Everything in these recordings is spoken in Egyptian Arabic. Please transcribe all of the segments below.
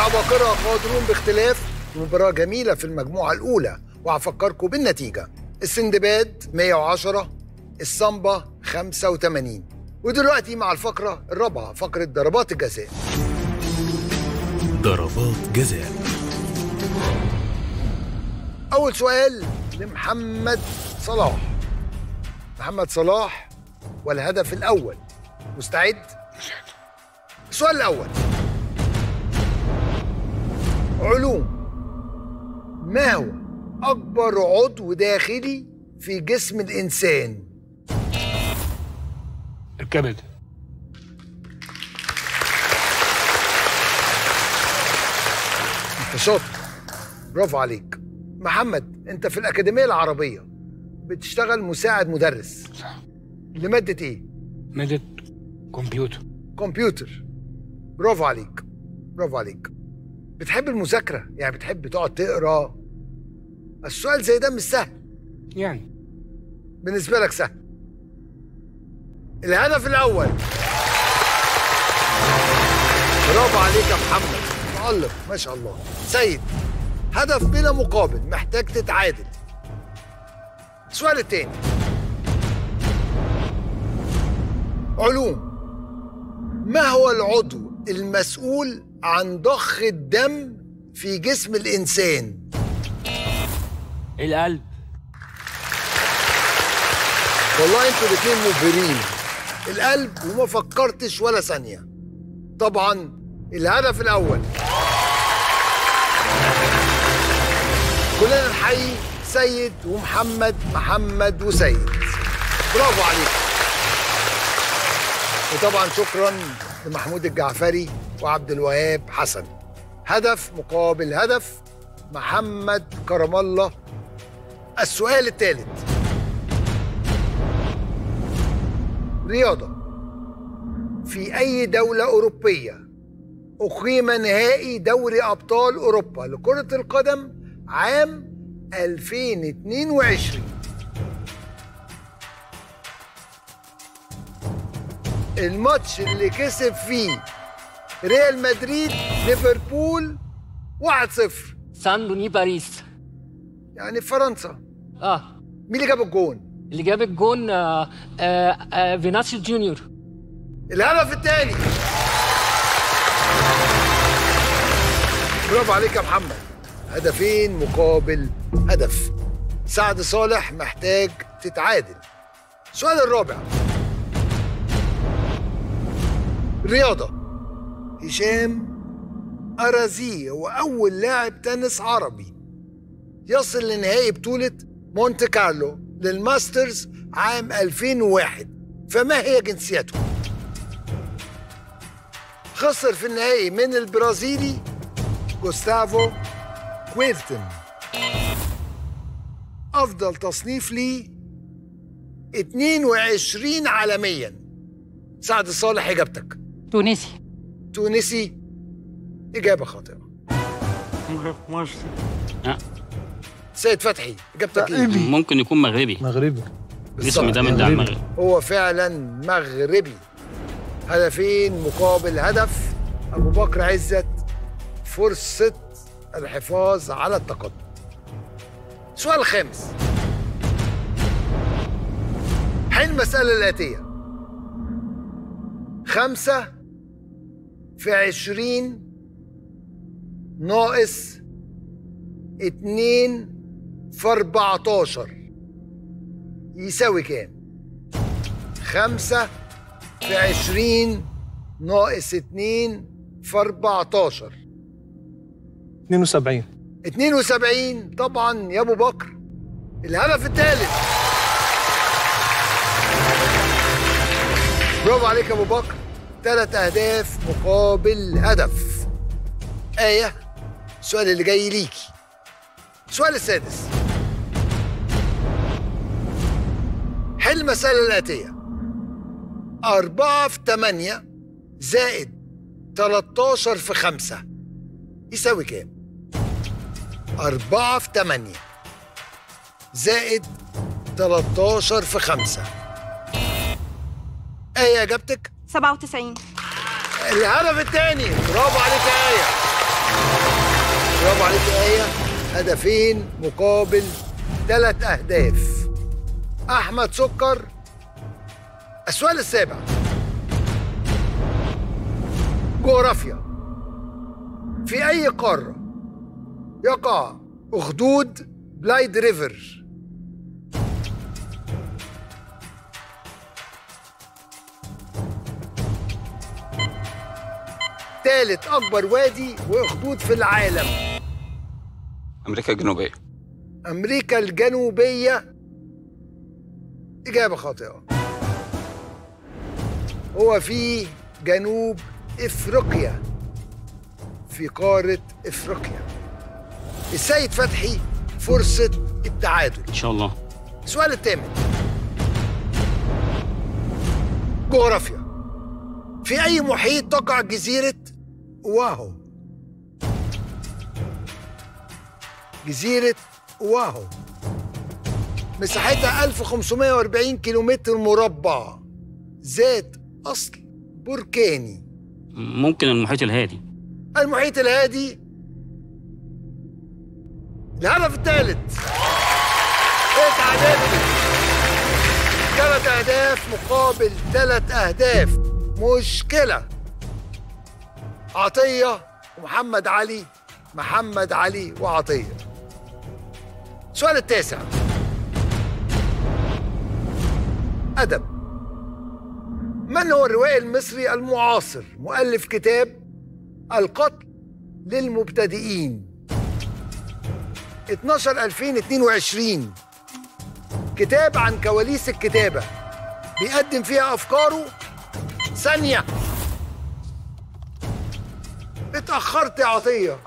العباقرة قادرون باختلاف مباراة جميلة في المجموعة الأولى وهفكركم بالنتيجة السندباد 110 السامبا 85 ودلوقتي مع الفقرة الرابعة فقرة ضربات الجزاء ضربات جزاء أول سؤال لمحمد صلاح محمد صلاح والهدف الأول مستعد؟ السؤال الأول علوم ما هو أكبر عضو داخلي في جسم الإنسان؟ الكبد أنت شاطر برافو عليك محمد أنت في الأكاديمية العربية بتشتغل مساعد مدرس صح لمادة إيه؟ مادة كمبيوتر كمبيوتر برافو عليك برافو عليك بتحب المذاكرة يعني بتحب تقعد تقرا السؤال زي ده مش سهل يعني بالنسبة لك سهل الهدف الأول برافو عليك يا محمد مؤلق ما شاء الله سيد هدف بلا مقابل محتاج تتعادل السؤال التاني علوم ما هو العضو المسؤول عن ضخ الدم في جسم الإنسان؟ القلب والله انتوا الاتنين مبهرين القلب وما فكرتش ولا ثانية طبعا الهدف الأول كلنا نحيي سيد ومحمد محمد وسيد برافو عليك وطبعا شكرا لمحمود الجعفري وعبد الوهاب حسن هدف مقابل هدف محمد كرم الله السؤال الثالث رياضة في أي دولة أوروبية أقيم نهائي دوري أبطال أوروبا لكرة القدم عام 2022 الماتش اللي كسب فيه ريال مدريد ليفربول 1-0 سان لوني باريس يعني في فرنسا اه مين اللي جاب الجون؟ اللي جاب الجون آه آه آه فيناسيوس جونيور الهدف الثاني برافو عليك يا محمد هدفين مقابل هدف سعد صالح محتاج تتعادل السؤال الرابع رياضة هشام أرازي هو أول لاعب تنس عربي يصل لنهائي بطولة مونت كارلو للماسترز عام 2001 فما هي جنسيته؟ خسر في النهائي من البرازيلي جوستافو كويرتن أفضل تصنيف ليه 22 عالميا سعد صالح إجابتك تونسي تونسي إجابة خاطئة لا سيد فتحي إجابتك إيه؟ ممكن يكون مغربي مغربي الاسم ده من ده مغربي. المغرب هو فعلا مغربي هدفين مقابل هدف ابو بكر عزت فرصه الحفاظ على التقدم السؤال الخامس حل المسألة الآتية خمسة في عشرين ناقص اتنين في أربعتاشر يساوي كام؟ خمسة في عشرين ناقص اتنين في أربعتاشر 72 72 طبعا يا أبو بكر الهدف الثالث برافو عليك يا أبو بكر ثلاث أهداف مقابل هدف آية السؤال اللي جاي ليكي السؤال السادس حل المسألة الآتية أربعة في تمانية زائد 13 في خمسة يساوي كام؟ أربعة في تمانية زائد 13 في خمسة آية إجابتك؟ 97 الهدف الثاني برافو عليك يا آية برافو عليك يا آية هدفين مقابل ثلاث أهداف أحمد سكر السؤال السابع جغرافيا في أي قارة يقع أخدود بلايد ريفر ثالث أكبر وادي وأخدود في العالم امريكا الجنوبيه أمريكا الجنوبية إجابة خاطئة هو في جنوب إفريقيا في قارة إفريقيا السيد فتحي فرصة التعادل ان شاء الله السؤال الثامن جغرافيا في أي محيط تقع جزيرة واهو جزيرة واهو مساحتها 1540 كيلومتر مربع ذات أصل بركاني ممكن المحيط الهادي المحيط الهادي الهدف الثالث اتعادلت ثلاث أهداف مقابل ثلاث أهداف مشكلة عطية ومحمد علي محمد علي وعطية السؤال التاسع أدب من هو الروائي المصري المعاصر مؤلف كتاب القتل للمبتدئين 12 2022 كتاب عن كواليس الكتابة بيقدم فيها أفكاره ثانية اتأخرت يا عطية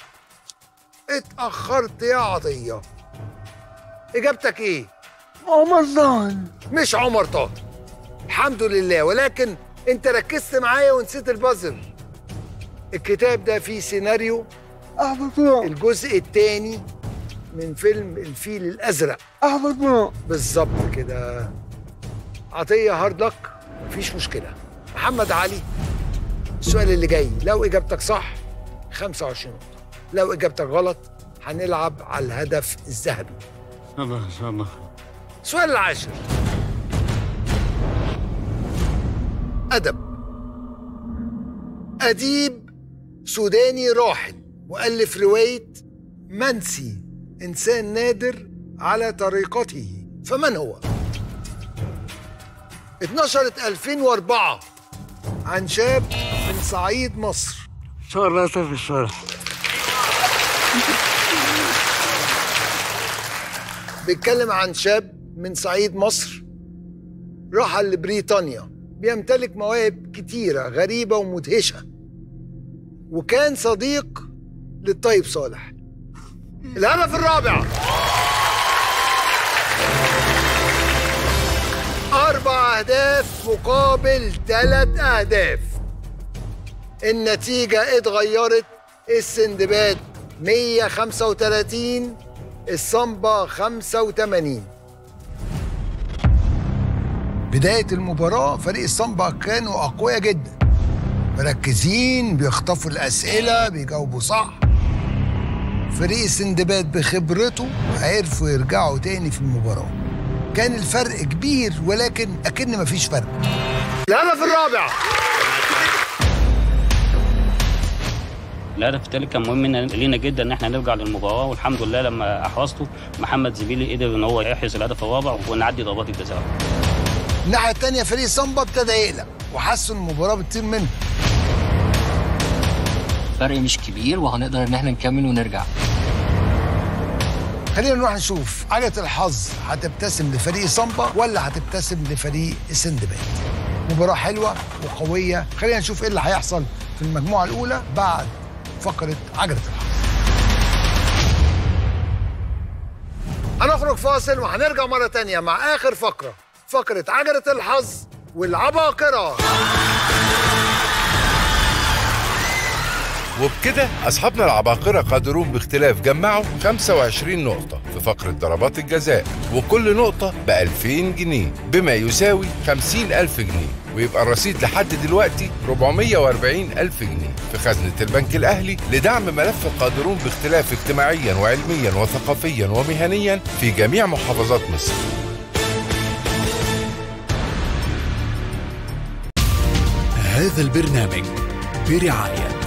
اتأخرت يا عطية إجابتك إيه؟ رمضان مش عمر طه الحمد لله ولكن انت ركزت معايا ونسيت البازل الكتاب ده فيه سيناريو أحمد نور الجزء الثاني من فيلم الفيل الازرق أحمد نور بالظبط كده عطيه هارد لك مفيش مشكله محمد علي السؤال اللي جاي لو اجابتك صح 25 نقطه لو اجابتك غلط هنلعب على الهدف الذهبي الله ان شاء الله السؤال العاشر أدب أديب سوداني راحل مؤلف رواية منسي إنسان نادر على طريقته فمن هو؟ اتنشرت 2004 عن شاب من صعيد مصر شرطة في الشرح بيتكلم عن شاب من صعيد مصر رحل لبريطانيا بيمتلك مواهب كتيرة غريبة ومدهشة وكان صديق للطيب صالح الهدف الرابع أربع أهداف مقابل ثلاث أهداف النتيجة اتغيرت السندباد 135 الصنبا 85 بداية المباراة فريق الصنبا كانوا أقوياء جدا مركزين بيخطفوا الأسئلة بيجاوبوا صح فريق السندباد بخبرته عرفوا يرجعوا تاني في المباراة كان الفرق كبير ولكن أكن مفيش فرق الهدف الرابع الهدف التالت كان مهم إن- لينا جدا ان احنا نرجع للمباراه والحمد لله لما احرزته محمد زميلي قدر ان هو يحرز الهدف الرابع ونعدي ضربات الجزاء الناحية التانية فريق صنبا ابتدى يقلق وحسوا إن المباراة بتطير منه فرق مش كبير وهنقدر ان احنا نكمل ونرجع خلينا نروح نشوف عجلة الحظ هتبتسم لفريق صنبا ولا هتبتسم لفريق السندباد مباراة حلوة وقوية خلينا نشوف ايه اللي هيحصل في المجموعة الأولى بعد فقرة عجلة الحظ هنخرج فاصل وهنرجع مرة تانية مع آخر فقرة فقرة عجلة الحظ والعباقرة وبكده أصحابنا العباقرة قادرون باختلاف جمعوا 25 نقطة في فقرة ضربات الجزاء وكل نقطة ب 2000 جنيه بما يساوي 50 ألف جنيه ويبقى الرصيد لحد دلوقتي 440 ألف جنيه في خزنة البنك الأهلي لدعم ملف قادرون باختلاف اجتماعيا وعلميا وثقافيا ومهنيا في جميع محافظات مصر هذا البرنامج برعاية